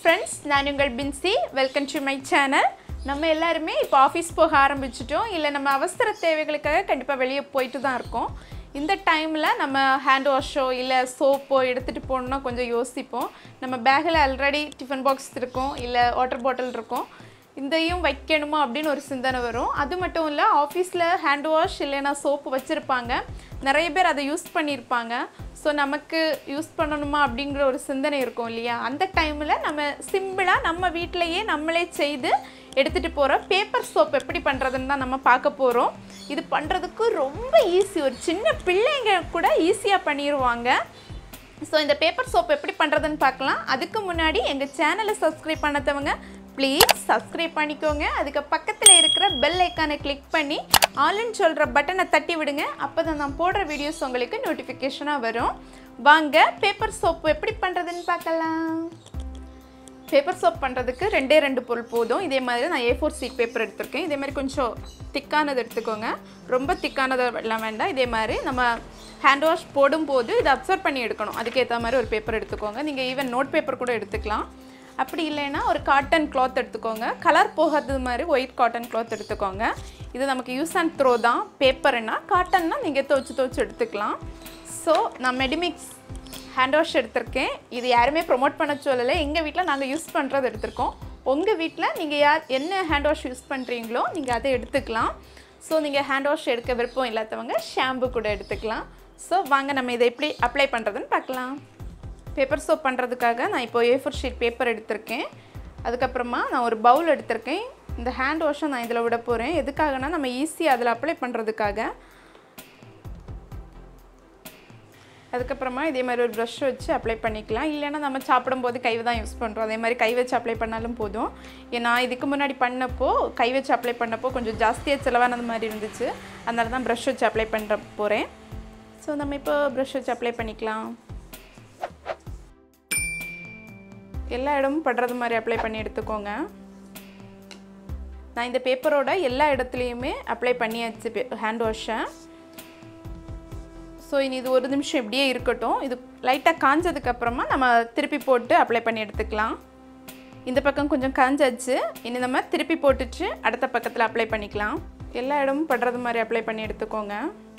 friends நான் உங்கள் Binsy welcome to my channel நம்ம எல்லாருமே இப்போ ஆஃபீஸ் போக ஆரம்பிச்சிட்டோம் இல்லை நம்ம அவசர தேவைகளுக்காக கண்டிப்பாக வெளியே போயிட்டு தான் இருக்கோம் இந்த டைமில் நம்ம ஹேண்ட் வாஷோ இல்லை சோப்போ எடுத்துகிட்டு போகணுன்னா கொஞ்சம் யோசிப்போம் நம்ம பேக்கில் ஆல்ரெடி டிஃபன் பாக்ஸ் இருக்கும் இல்லை வாட்டர் பாட்டில் இருக்கும் இதையும் வைக்கணுமா அப்படின்னு ஒரு சிந்தனை வரும் அது மட்டும் இல்லை ஆஃபீஸில் ஹேண்ட் வாஷ் இல்லைன்னா சோப்பு வச்சுருப்பாங்க நிறைய பேர் அதை யூஸ் பண்ணியிருப்பாங்க ஸோ நமக்கு யூஸ் பண்ணணுமா அப்படிங்கிற ஒரு சிந்தனை இருக்கும் இல்லையா அந்த டைமில் நம்ம சிம்பிளாக நம்ம வீட்டிலையே நம்மளே செய்து எடுத்துகிட்டு போகிற பேப்பர் சோப் எப்படி பண்ணுறதுன்னு தான் நம்ம பார்க்க போகிறோம் இது பண்ணுறதுக்கு ரொம்ப ஈஸி ஒரு சின்ன பிள்ளைங்க கூட ஈஸியாக பண்ணிடுவாங்க ஸோ இந்த பேப்பர் சோப் எப்படி பண்ணுறதுன்னு பார்க்கலாம் அதுக்கு முன்னாடி எங்கள் சேனலை சப்ஸ்கிரைப் பண்ணதவங்க ப்ளீஸ் சப்ஸ்கிரைப் பண்ணிக்கோங்க அதுக்கு பக்கத்தில் இருக்கிற பெல் ஐக்கானை கிளிக் பண்ணி ஆல்னு சொல்கிற பட்டனை தட்டி விடுங்க அப்போ தான் நான் போடுற வீடியோஸ் உங்களுக்கு நோட்டிஃபிகேஷனாக வரும் வாங்க பேப்பர் சோப்பு எப்படி பண்ணுறதுன்னு பார்க்கலாம் பேப்பர் சோப் பண்ணுறதுக்கு ரெண்டே ரெண்டு பொருள் போதும் இதே மாதிரி நான் ஏ ஃபோர் சீட் பேப்பர் எடுத்திருக்கேன் இதே மாதிரி கொஞ்சம் திக்கானது எடுத்துக்கோங்க ரொம்ப திக்கானது எல்லாம் வேண்டாம் இதே மாதிரி நம்ம ஹேண்ட் வாஷ் போடும்போது இதை அப்சர்வ் பண்ணி எடுக்கணும் அதுக்கேற்ற மாதிரி ஒரு பேப்பர் எடுத்துக்கோங்க நீங்கள் ஈவன் நோட் பேப்பர் கூட எடுத்துக்கலாம் அப்படி இல்லைன்னா ஒரு காட்டன் கிளாத் எடுத்துக்கோங்க கலர் போகாதது மாதிரி ஒயிட் காட்டன் கிளாத் எடுத்துக்கோங்க இது நமக்கு யூஸ் அண்ட் த்ரோ தான் பேப்பர்னா காட்டன்னா நீங்கள் துவச்சி துவச்சி எடுத்துக்கலாம் ஸோ நான் மெடிமிக்ஸ் ஹேண்ட் வாஷ் எடுத்திருக்கேன் இது யாருமே ப்ரொமோட் பண்ண சொல்லலை எங்கள் வீட்டில் நாங்கள் யூஸ் பண்ணுறது எடுத்திருக்கோம் உங்கள் வீட்டில் நீங்கள் யார் என்ன ஹேண்ட் வாஷ் யூஸ் பண்ணுறீங்களோ நீங்கள் அதை எடுத்துக்கலாம் ஸோ நீங்கள் ஹேண்ட் வாஷ் எடுக்க விருப்பம் இல்லாதவங்க ஷாம்பு கூட எடுத்துக்கலாம் ஸோ வாங்க நம்ம இதை எப்படி அப்ளை பண்ணுறதுன்னு பார்க்கலாம் பேப்பர் சோப் பண்ணுறதுக்காக நான் இப்போ ஏ ஃபோர் ஷீட் பேப்பர் எடுத்திருக்கேன் அதுக்கப்புறமா நான் ஒரு பவுல் எடுத்திருக்கேன் இந்த ஹேண்ட் வாஷை நான் இதில் விட போகிறேன் எதுக்காகனா நம்ம ஈஸியாக அதில் அப்ளை பண்ணுறதுக்காக அதுக்கப்புறமா இதே மாதிரி ஒரு ப்ரஷ் வச்சு அப்ளை பண்ணிக்கலாம் இல்லைன்னா நம்ம சாப்பிடும்போது கை தான் யூஸ் பண்ணுறோம் அதே மாதிரி கை வச்சு அப்ளை பண்ணாலும் போதும் ஏன்னா இதுக்கு முன்னாடி பண்ணப்போ கை வச்சு அப்ளை பண்ணப்போ கொஞ்சம் ஜாஸ்தியாக செலவானது மாதிரி இருந்துச்சு அதனால தான் ப்ரஷ் வச்சு அப்ளை பண்ணுற போகிறேன் ஸோ நம்ம இப்போ ப்ரஷ் வச்சு அப்ளை பண்ணிக்கலாம் எல்லா இடமும் படுறது மாதிரி அப்ளை பண்ணி எடுத்துக்கோங்க நான் இந்த பேப்பரோட எல்லா இடத்துலையுமே அப்ளை பண்ணியாச்சு ஹேண்ட் வாஷை ஸோ இனி இது ஒரு நிமிஷம் இப்படியே இருக்கட்டும் இது லைட்டாக காஞ்சதுக்கப்புறமா நம்ம திருப்பி போட்டு அப்ளை பண்ணி எடுத்துக்கலாம் இந்த பக்கம் கொஞ்சம் காஞ்சாச்சு இனி நம்ம திருப்பி போட்டுட்டு அடுத்த பக்கத்தில் அப்ளை பண்ணிக்கலாம் எல்லா இடமும் படுறது மாதிரி அப்ளை பண்ணி எடுத்துக்கோங்க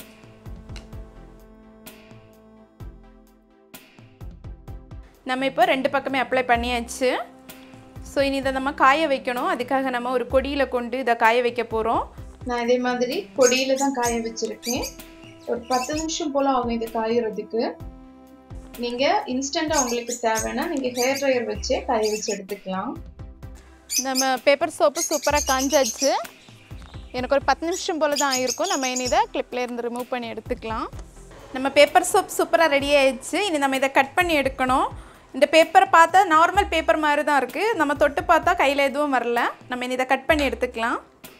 நம்ம இப்போ ரெண்டு பக்கமே அப்ளை பண்ணியாச்சு ஸோ இனி இதை நம்ம காய வைக்கணும் அதுக்காக நம்ம ஒரு கொடியில் கொண்டு இதை காய வைக்க போகிறோம் நான் இதே மாதிரி கொடியில தான் காய வச்சிருக்கேன் ஒரு பத்து நிமிஷம் போல ஆகும் இது காயறதுக்கு நீங்க இன்ஸ்டண்டா உங்களுக்கு தேவைன்னா நீங்க ஹேர் ட்ரையர் வச்சே காய வச்சு எடுத்துக்கலாம் நம்ம பேப்பர் சோப்பு சூப்பராக காஞ்சாச்சு எனக்கு ஒரு பத்து நிமிஷம் போல் தான் ஆகிருக்கும் நம்ம இனி இதை கிளிப்பில் இருந்து ரிமூவ் பண்ணி எடுத்துக்கலாம் நம்ம பேப்பர் சோப் சூப்பராக ரெடி ஆயிடுச்சு இனி நம்ம இதை கட் பண்ணி எடுக்கணும் இந்த பேப்பரை பார்த்தா நார்மல் பேப்பர் மாதிரி தான் இருக்குது நம்ம தொட்டு பார்த்தா கையில் எதுவும் வரல நம்ம இனி இதை கட் பண்ணி எடுத்துக்கலாம்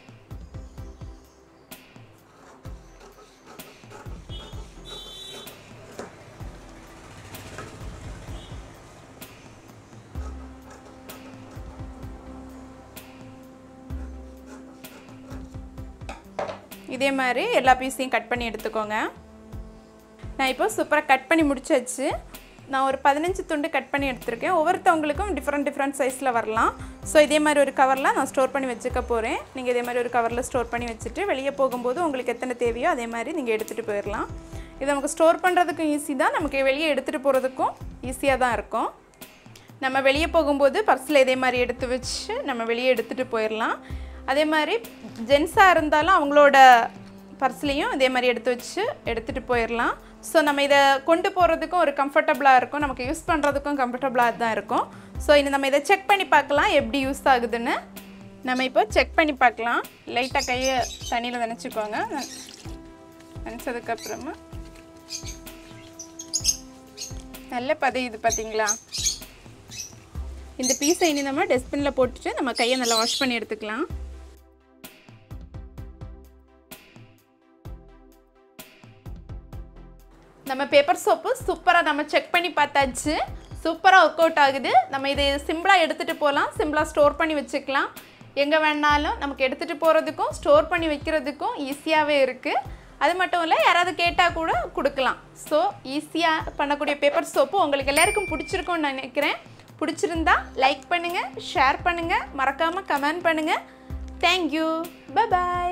இதே மாதிரி எல்லா பீஸையும் கட் பண்ணி எடுத்துக்கோங்க நான் இப்போ சூப்பராக கட் பண்ணி முடிச்சாச்சு நான் ஒரு பதினஞ்சு துண்டு கட் பண்ணி எடுத்திருக்கேன் ஒவ்வொருத்தவங்களுக்கும் டிஃப்ரெண்ட் டிஃப்ரெண்ட் சைஸில் வரலாம் ஸோ இதே மாதிரி ஒரு கவரில் நான் ஸ்டோர் பண்ணி வச்சுக்க போகிறேன் நீங்கள் இதே மாதிரி ஒரு கவரில் ஸ்டோர் பண்ணி வச்சுட்டு வெளியே போகும்போது உங்களுக்கு எத்தனை தேவையோ அதே மாதிரி நீங்கள் எடுத்துகிட்டு போயிடலாம் இது நமக்கு ஸ்டோர் பண்ணுறதுக்கும் ஈஸி தான் நமக்கு வெளியே எடுத்துகிட்டு போகிறதுக்கும் ஈஸியாக தான் இருக்கும் நம்ம வெளியே போகும்போது பர்ஸில் இதே மாதிரி எடுத்து வச்சு நம்ம வெளியே எடுத்துகிட்டு போயிடலாம் அதே மாதிரி ஜென்ஸாக இருந்தாலும் அவங்களோட பர்ஸ்லேயும் இதே மாதிரி எடுத்து வச்சு எடுத்துகிட்டு போயிடலாம் ஸோ நம்ம இதை கொண்டு போகிறதுக்கும் ஒரு கம்ஃபர்டபுளாக இருக்கும் நமக்கு யூஸ் பண்ணுறதுக்கும் கம்ஃபர்டபுளாக தான் இருக்கும் ஸோ இனி நம்ம இதை செக் பண்ணி பார்க்கலாம் எப்படி யூஸ் ஆகுதுன்னு நம்ம இப்போ செக் பண்ணி பார்க்கலாம் லைட்டாக கையை தண்ணியில் நினச்சிக்கோங்க நினச்சதுக்கப்புறமா நல்ல பதையுது பார்த்தீங்களா இந்த பீஸை இனி நம்ம டஸ்ட்பினில் போட்டுட்டு நம்ம கையை நல்லா வாஷ் பண்ணி எடுத்துக்கலாம் நம்ம பேப்பர் சோப்பு சூப்பராக நம்ம செக் பண்ணி பார்த்தாச்சு சூப்பராக ஒர்க் அவுட் ஆகுது நம்ம இது சிம்பிளாக எடுத்துகிட்டு போகலாம் சிம்பிளாக ஸ்டோர் பண்ணி வச்சுக்கலாம் எங்கே வேணாலும் நமக்கு எடுத்துகிட்டு போகிறதுக்கும் ஸ்டோர் பண்ணி வைக்கிறதுக்கும் ஈஸியாகவே இருக்குது அது மட்டும் இல்லை யாராவது கேட்டால் கூட கொடுக்கலாம் ஸோ ஈஸியாக பண்ணக்கூடிய பேப்பர் சோப்பு உங்களுக்கு எல்லாருக்கும் பிடிச்சிருக்கும்னு நினைக்கிறேன் பிடிச்சிருந்தா லைக் பண்ணுங்கள் ஷேர் பண்ணுங்கள் மறக்காமல் கமெண்ட் பண்ணுங்கள் தேங்க்யூ பை